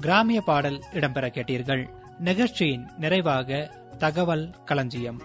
கிராமிய பாடல் இடம்பெற கேட்டீர்கள் நிகழ்ச்சியின் நிறைவாக தகவல் களஞ்சியம்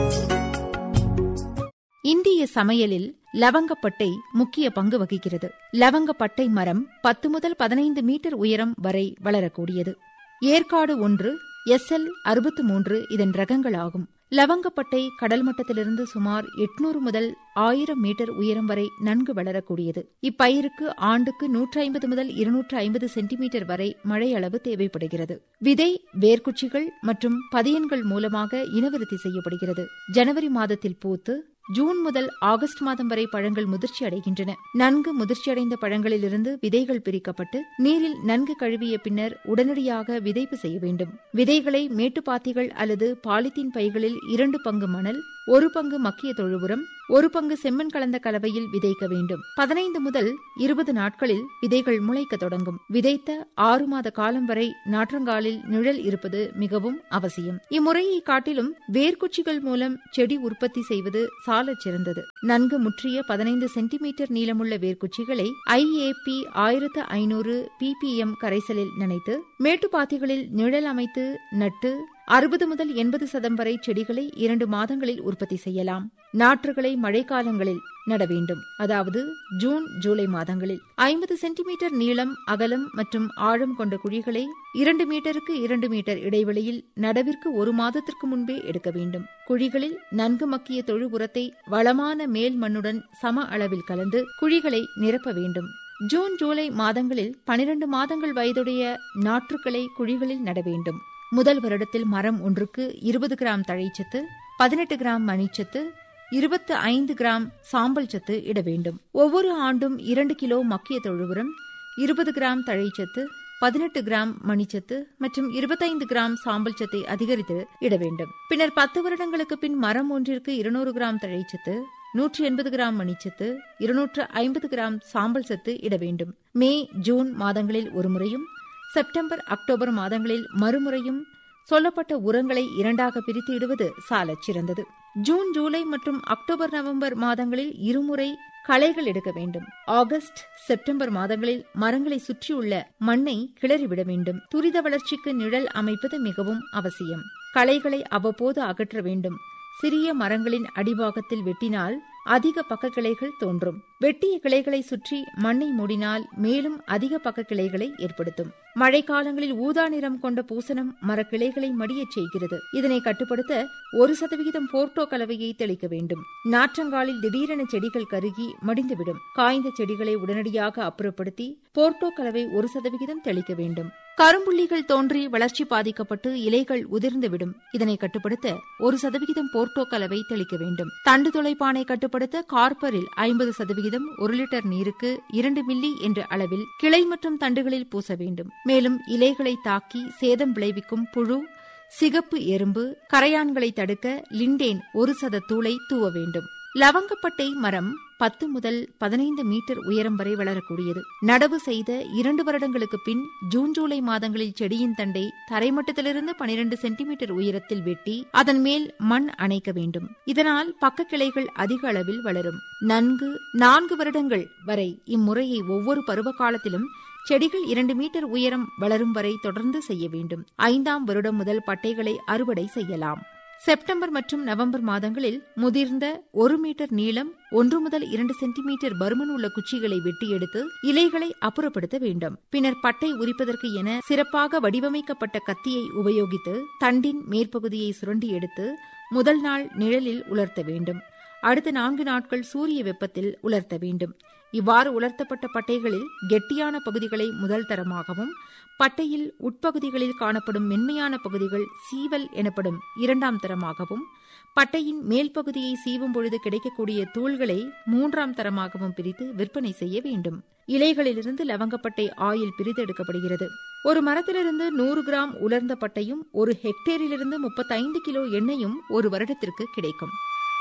இந்திய சமையலில் லவங்கப்பட்டை முக்கிய பங்கு வகிக்கிறது லவங்கப்பட்டை மரம் பத்து முதல் பதினைந்து மீட்டர் உயரம் வரை வளரக்கூடியது ஏற்காடு ஒன்று எஸ் எல் அறுபத்து மூன்று இதன் ரகங்களாகும் லவங்கப்பட்டை கடல் மட்டத்திலிருந்து சுமார் எட்நூறு முதல் ஆயிரம் மீட்டர் உயரம் வரை நன்கு வளரக்கூடியது இப்பயிருக்கு ஆண்டுக்கு நூற்றி ஐம்பது முதல் இருநூற்று ஐம்பது சென்டிமீட்டர் வரை மழை அளவு தேவைப்படுகிறது விதை வேர்க்குச்சிகள் மற்றும் பதியன்கள் மூலமாக இனவிருத்தி செய்யப்படுகிறது ஜனவரி மாதத்தில் பூத்து ஜூன் முதல் ஆகஸ்ட் மாதம் வரை பழங்கள் முதிர்ச்சி அடைகின்றன நன்கு முதிர்ச்சியடைந்த பழங்களிலிருந்து விதைகள் பிரிக்கப்பட்டு நீரில் நன்கு கழுவிய பின்னர் உடனடியாக விதைப்பு செய்ய வேண்டும் விதைகளை மேட்டுப்பாத்திகள் அல்லது பாலித்தீன் பைகளில் இரண்டு பங்கு மணல் ஒரு பங்கு மக்கிய தொழுவுரம் ஒரு பங்கு செம்மண் கலந்த கலவையில் விதைக்க வேண்டும் பதினைந்து முதல் இருபது நாட்களில் விதைகள் முளைக்க தொடங்கும் விதைத்த ஆறு மாத காலம் வரை நாற்றங்காலில் நிழல் இருப்பது மிகவும் அவசியம் இம்முறையை காட்டிலும் வேர்க்குச்சிகள் மூலம் செடி உற்பத்தி செய்வது சாலச் சிறந்தது நன்கு முற்றிய பதினைந்து சென்டிமீட்டர் நீளமுள்ள வேர்க்குச்சிகளை ஐஏபி ஆயிரத்து ஐநூறு பிபிஎம் கரைசலில் நனைத்து மேட்டுப்பாத்திகளில் நிழல் அமைத்து நட்டு அறுபது முதல் எண்பது சதம் வரை செடிகளை இரண்டு மாதங்களில் உற்பத்தி செய்யலாம் நாற்றுகளை மழைக்காலங்களில் நட வேண்டும் அதாவது ஜூன் ஜூலை மாதங்களில் ஐம்பது சென்டிமீட்டர் நீளம் அகலம் மற்றும் ஆழம் கொண்ட குழிகளை இரண்டு மீட்டருக்கு இரண்டு மீட்டர் இடைவெளியில் நடவிற்கு ஒரு மாதத்திற்கு முன்பே எடுக்க வேண்டும் குழிகளில் நன்கு மக்கிய தொழு உரத்தை வளமான மேல் மண்ணுடன் சம அளவில் கலந்து குழிகளை நிரப்ப வேண்டும் ஜூன் ஜூலை மாதங்களில் பனிரண்டு மாதங்கள் வயதுடைய நாற்றுக்களை குழிகளில் நட வேண்டும் முதல் வருடத்தில் மரம் ஒன்றுக்கு இருபது கிராம் தழைச்சத்து பதினெட்டு கிராம் மணிச்சத்து இருபத்து ஐந்து கிராம் சாம்பல் சத்து இட வேண்டும் ஒவ்வொரு ஆண்டும் இரண்டு கிலோ மக்கிய தொழுவுரம் இருபது கிராம் தழைச்சத்து பதினெட்டு கிராம் மணிச்சத்து மற்றும் இருபத்தைந்து கிராம் சாம்பல் சத்தை அதிகரித்து இட வேண்டும் பின்னர் பத்து வருடங்களுக்கு பின் மரம் ஒன்றிற்கு இருநூறு கிராம் தழைச்சத்து நூற்றி எண்பது கிராம் மணிச்சத்து இருநூற்று ஐம்பது கிராம் சாம்பல் சத்து இட வேண்டும் மே ஜூன் மாதங்களில் ஒரு முறையும் செப்டம்பர் அக்டோபர் மாதங்களில் மறுமுறையும் சொல்லப்பட்ட உரங்களை இரண்டாக பிரித்து இடுவது சாலச் சிறந்தது ஜூன் ஜூலை மற்றும் அக்டோபர் நவம்பர் மாதங்களில் இருமுறை களைகள் எடுக்க வேண்டும் ஆகஸ்ட் செப்டம்பர் மாதங்களில் மரங்களை சுற்றியுள்ள மண்ணை கிளறிவிட வேண்டும் துரித வளர்ச்சிக்கு நிழல் அமைப்பது மிகவும் அவசியம் களைகளை அவ்வப்போது அகற்ற வேண்டும் சிறிய மரங்களின் அடிபாகத்தில் வெட்டினால் அதிக பக்க கிளைகள் தோன்றும் வெட்டிய கிளைகளை சுற்றி மண்ணை மூடினால் மேலும் அதிக பக்க கிளைகளை ஏற்படுத்தும் மழைக்காலங்களில் ஊதா நிறம் கொண்ட பூசணம் மரக்கிளைகளை மடியச் செய்கிறது இதனை கட்டுப்படுத்த ஒரு சதவிகிதம் போர்ட்டோ கலவையை தெளிக்க வேண்டும் நாற்றங்காலில் திடீரென செடிகள் கருகி மடிந்துவிடும் காய்ந்த செடிகளை உடனடியாக அப்புறப்படுத்தி போர்ட்டோ கலவை ஒரு சதவிகிதம் தெளிக்க வேண்டும் கரும்புள்ளிகள் தோன்றி வளர்ச்சி பாதிக்கப்பட்டு இலைகள் உதிர்ந்துவிடும் இதனை கட்டுப்படுத்த ஒரு சதவிகிதம் போர்ட்டோ கலவை தெளிக்க வேண்டும் தண்டு துளைப்பானை கட்டுப்படுத்த கார்பரில் ஐம்பது சதவிகிதம் ஒரு லிட்டர் நீருக்கு இரண்டு மில்லி என்ற அளவில் கிளை மற்றும் தண்டுகளில் பூச வேண்டும் மேலும் இலைகளை தாக்கி சேதம் விளைவிக்கும் புழு சிகப்பு எறும்பு கரையான்களை தடுக்க லிண்டேன் ஒரு சத தூளை தூவ வேண்டும் லவங்கப்பட்டை மரம் பத்து முதல் பதினைந்து மீட்டர் உயரம் வரை வளரக்கூடியது நடவு செய்த இரண்டு வருடங்களுக்கு பின் ஜூன் ஜூலை மாதங்களில் செடியின் தண்டை தரைமட்டத்திலிருந்து பனிரெண்டு சென்டிமீட்டர் உயரத்தில் வெட்டி அதன் மேல் மண் அணைக்க வேண்டும் இதனால் பக்க கிளைகள் அதிக அளவில் வளரும் நன்கு நான்கு வருடங்கள் வரை இம்முறையை ஒவ்வொரு பருவ காலத்திலும் செடிகள் இரண்டு மீட்டர் உயரம் வளரும் வரை தொடர்ந்து செய்ய வேண்டும் ஐந்தாம் வருடம் முதல் பட்டைகளை அறுவடை செய்யலாம் செப்டம்பர் மற்றும் நவம்பர் மாதங்களில் முதிர்ந்த ஒரு மீட்டர் நீளம் ஒன்று முதல் இரண்டு சென்டிமீட்டர் பருமன் உள்ள குச்சிகளை வெட்டி எடுத்து இலைகளை அப்புறப்படுத்த வேண்டும் பின்னர் பட்டை உரிப்பதற்கு என சிறப்பாக வடிவமைக்கப்பட்ட கத்தியை உபயோகித்து தண்டின் மேற்பகுதியை சுரண்டி எடுத்து முதல் நாள் நிழலில் உலர்த்த வேண்டும் அடுத்த நான்கு நாட்கள் சூரிய வெப்பத்தில் உலர்த்த வேண்டும் இவ்வாறு உலர்த்தப்பட்ட பட்டைகளில் கெட்டியான பகுதிகளை முதல் தரமாகவும் பட்டையில் உட்பகுதிகளில் காணப்படும் மென்மையான பகுதிகள் சீவல் எனப்படும் இரண்டாம் தரமாகவும் பட்டையின் மேல் பகுதியை சீவும் பொழுது கிடைக்கக்கூடிய தூள்களை மூன்றாம் தரமாகவும் பிரித்து விற்பனை செய்ய வேண்டும் இலைகளிலிருந்து லவங்கப்பட்டை ஆயில் பிரித்தெடுக்கப்படுகிறது ஒரு மரத்திலிருந்து நூறு கிராம் உலர்ந்த பட்டையும் ஒரு ஹெக்டேரிலிருந்து முப்பத்தைந்து கிலோ எண்ணெயும் ஒரு வருடத்திற்கு கிடைக்கும்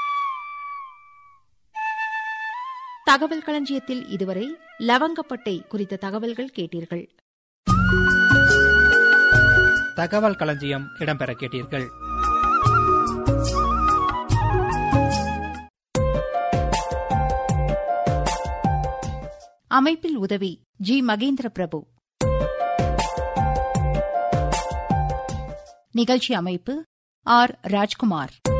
தகவல் களஞ்சியத்தில் இதுவரை லவங்கப்பட்டை குறித்த தகவல்கள் கேட்டீர்கள் தகவல் களஞ்சியம் இடம்பெற கேட்டீர்கள் அமைப்பில் உதவி ஜி மகேந்திர பிரபு நிகழ்ச்சி அமைப்பு ஆர் ராஜ்குமார்